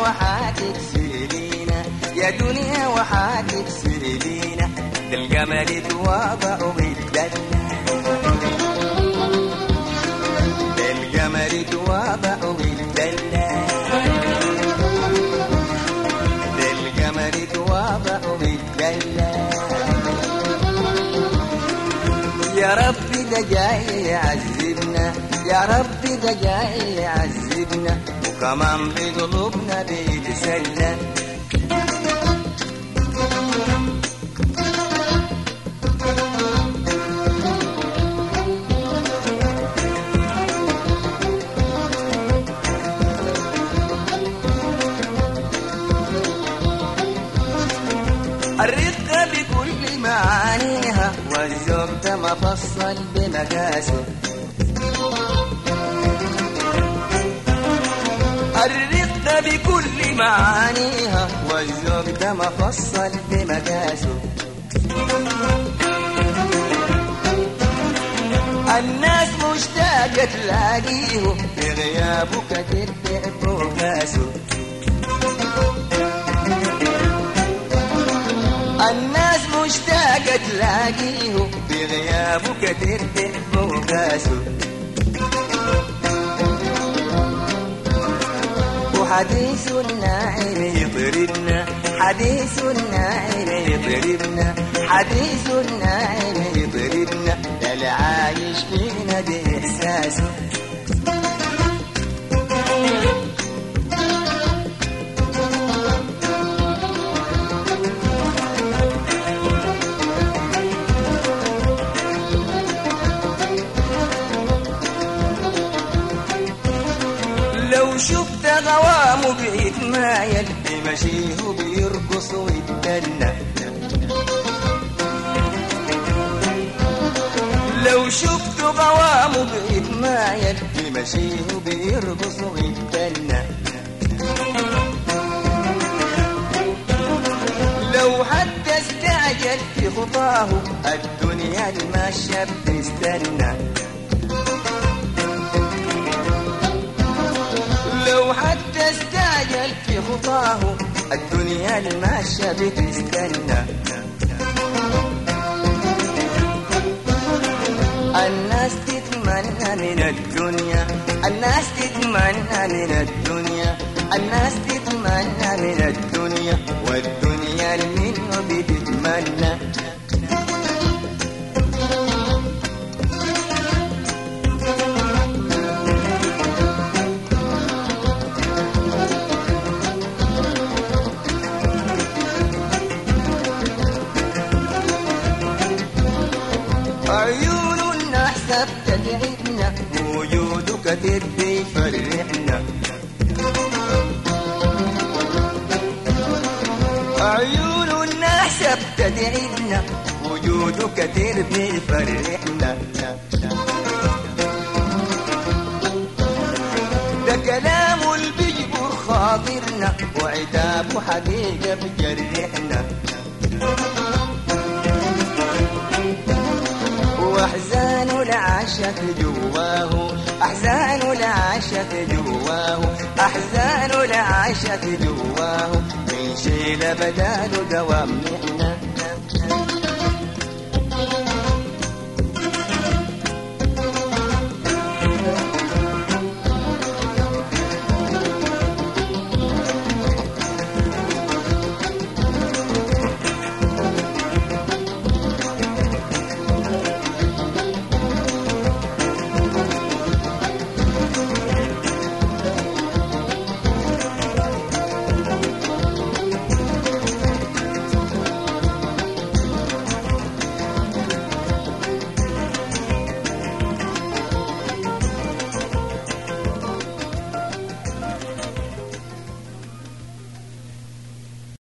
وحاتكسرينا يا دنيا وحاتكسرينا ده الجمل تواضع بالدلة ده الجمل تواضع بالدلة ده الجمل تواضع بالدلة يا ربي ده جاي يعذبنا يا ربي ده جاي يعذبنا وكمان بقلوبنا بيتسلى الرقة بكل معانيها والذوق ده مفصل بمقاسه الرقة بكل معانيها والذوق ده مفصل بمقاسه الناس مشتاقة تلاقيه في غيابه كتير تعب كاسه الناس مشتاقة تلاقيه في غيابه كتير تعب كاسه وحديث الناعم يضربنا حديث الناعم يضربنا حديث الناعم يضربنا ده العايش فينا بإحساسه لو شفت غوامه بيتمايل بمشيه بيرقص ويتدنى لو شفت غوامه بيتمايل بمشيه بيرقص ويتدنى لو حتى استعجل في خطاه الدنيا الماشية بتستنى لو حتى استعجل في خطاه الدنيا الماشية بتستنى الناس تتمنى من الدنيا الناس تتمنى من الدنيا الناس تتمنى من الدنيا والدنيا منه بتتمنى عيون النحس بتدعبنا وجودك تبي يفرحنا عيون النحس بتدعبنا وجودك تربي يفرحنا ده كلام اللي بيجبر خاطرنا وعتابه حقيقة بجرحنا واحزان العاشق جواه احزان العاشق جواه احزان العاشق جواه من شيل بدال دوام محنه